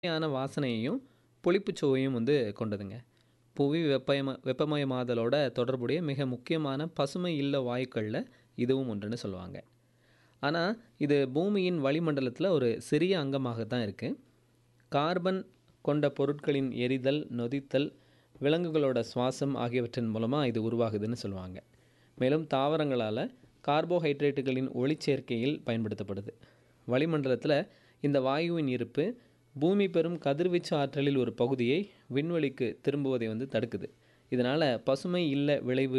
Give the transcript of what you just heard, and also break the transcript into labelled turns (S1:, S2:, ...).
S1: யான வாசனையையும், புளிப்புச் சுவையும் வந்து கொண்டதுங்க. புவி வெப்பயம வெப்பமயமாதலோட தொடர்புடைய மிக முக்கியமான பசுமை இல்ல வாயுக்கள்ல இதுவும் ஒன்றுன்னு சொல்லுவாங்க. ஆனா, இது பூமியின் வளிமண்டலத்தில ஒரு சிறிய அங்கமாக தான் இருக்கு. கார்பன் கொண்ட பொருட்களின் எரிதல், நொதித்தல், விலங்குகளோட சுவாசம் ஆகியவற்றின் மூலமா இது உருவாகுதுன்னு சொல்லுவாங்க. மேலும் தாவரங்களால கார்போஹைட்ரேட்டுகளின் ஒளிச்சேர்க்கையில் பயன்படுத்தப்படுது. வளிமண்டலத்தில இந்த வாயுவின் இருப்பு பூமி பெறும் கதிர்வீச்சு ஆற்றலில் ஒரு பகுதியை விண்வெளிக்கு திரும்புவதை வந்து தடுக்குது. இதனால பசுமை இல்ல விளைவு